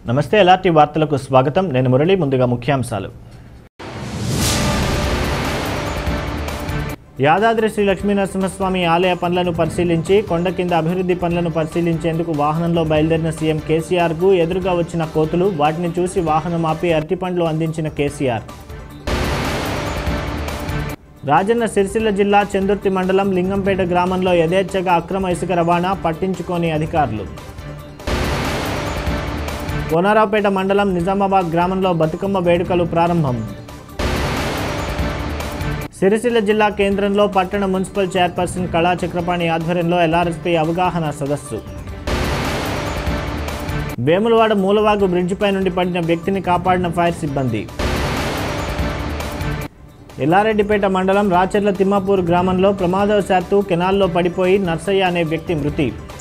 నమస్తే ఎలాంటి వార్తలకు స్వాగతం నేను మురళి ముందుగా ముఖ్యాంశాలు యాదాద్రి శ్రీ లక్ష్మీనరసింహస్వామి ఆలయ పనులను పరిశీలించి కొండ కింద అభివృద్ధి పనులను పరిశీలించేందుకు వాహనంలో బయలుదేరిన సీఎం కేసీఆర్కు ఎదురుగా వచ్చిన కోతులు వాటిని చూసి వాహనం ఆపి అరటిపండ్లు అందించిన కేసీఆర్ రాజన్న సిరిసిల్ల జిల్లా చందుర్తి మండలం లింగంపేట గ్రామంలో యథేచ్ఛగా అక్రమ ఇసుక రవాణా పట్టించుకోని అధికారులు కోనారావుపేట మండలం నిజామాబాద్ గ్రామంలో బతుకమ్మ వేడుకలు ప్రారంభం సిరిసిల్ల జిల్లా కేంద్రంలో పట్టణ మున్సిపల్ చైర్పర్సన్ కళా చక్రపాణి ఆధ్వర్యంలో ఎల్ఆర్ఎస్పీ అవగాహన సదస్సు వేములవాడ మూలవాగు బ్రిడ్జిపై నుండి పడిన వ్యక్తిని కాపాడిన ఫైర్ సిబ్బంది ఎల్లారెడ్డిపేట మండలం రాచర్ల తిమ్మాపూర్ గ్రామంలో ప్రమాదవశాత్తు కెనాల్లో పడిపోయి నర్సయ్య అనే వ్యక్తి మృతి